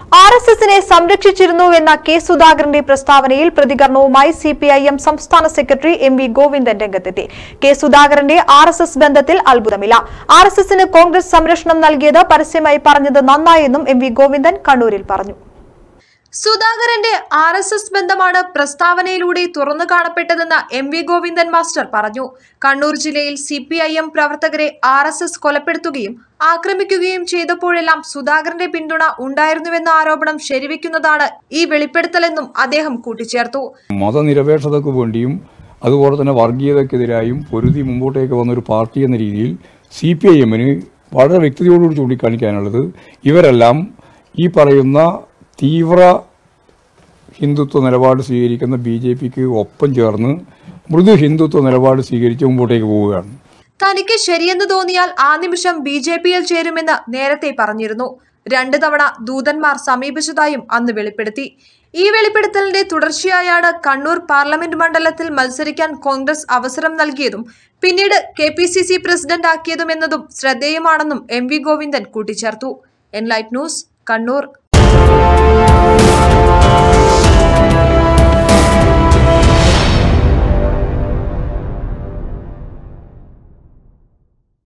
R S എസിനെ സംരക്ഷിച്ചിരുന്നുവെന്ന K സുധാകരന്റെ പ്രസ്താവനയിൽ പ്രതികരണവുമായി സി പി ഐ എം സംസ്ഥാന സെക്രട്ടറി എം വി ഗോവിന്ദൻ രംഗത്തെത്തി കെ സുധാകരന്റെ ആർ എസ് എസ് ബന്ധത്തിൽ അത്ഭുതമില്ല ആർ എസ് എസിന് കോൺഗ്രസ് സംരക്ഷണം നൽകിയത് പരസ്യമായി പറഞ്ഞത് നന്നായെന്നും എം വി ഗോവിന്ദൻ കണ്ണൂരിൽ പറഞ്ഞു സുധാകരന്റെ ആർ എസ് എസ് ബന്ധമാണ് പ്രസ്താവനയിലൂടെ തുറന്നു കാണപ്പെട്ടതെന്ന് എം വി ഗോവിന്ദൻ മാസ്റ്റർ പറഞ്ഞു കണ്ണൂർ ജില്ലയിൽ സി പി ഐ എം പ്രവർത്തകരെ ആർ എസ് എസ് കൊലപ്പെടുത്തുകയും ആക്രമിക്കുകയും ചെയ്തപ്പോഴെല്ലാം സുധാകരന്റെ പിന്തുണ ഉണ്ടായിരുന്നുവെന്ന ആരോപണം ശരിവെക്കുന്നതാണ് ഈ വെളിപ്പെടുത്തലെന്നും അദ്ദേഹം കൂട്ടിച്ചേർത്തു മതനിരപേക്ഷതയ്ക്ക് വേണ്ടിയും അതുപോലെ തന്നെ വർഗീയതയ്ക്കെതിരായും പൊരുതി മുമ്പോട്ടേക്ക് വന്ന ഒരു പാർട്ടി എന്ന രീതിയിൽ സി പി ഐ എമ്മിന് വളരെ വ്യക്തതയോടുകൂടി ചൂണ്ടിക്കാണിക്കാനുള്ളത് ഇവരെല്ലാം ഈ പറയുന്ന തീവ്ര ഹിന്ദുത്വ നിലപാട് സ്വീകരിക്കുന്ന ബി ജെ പിക്ക് ഒപ്പം ചേർന്ന് മൃദു ഹിന്ദുത്വ നിലപാട് സ്വീകരിച്ച് മുമ്പോട്ടേക്ക് പോവുകയാണ് തനിക്ക് ശരിയെന്ന് തോന്നിയാൽ ആ നിമിഷം ബി ജെ പിയിൽ ചേരുമെന്ന് നേരത്തെ പറഞ്ഞിരുന്നു രണ്ട് തവണ ദൂതന്മാർ സമീപിച്ചതായും അന്ന് വെളിപ്പെടുത്തി ഈ വെളിപ്പെടുത്തലിന്റെ തുടർച്ചയായാണ് കണ്ണൂർ പാർലമെന്റ് മണ്ഡലത്തിൽ മത്സരിക്കാൻ കോൺഗ്രസ് അവസരം നൽകിയതും പിന്നീട് K P C C president ആക്കിയതും എന്നതും ശ്രദ്ധേയമാണെന്നും എം വി ഗോവിന്ദൻ കൂട്ടിച്ചേർത്തു എൻലൈറ്റ് ന്യൂസ് കണ്ണൂർ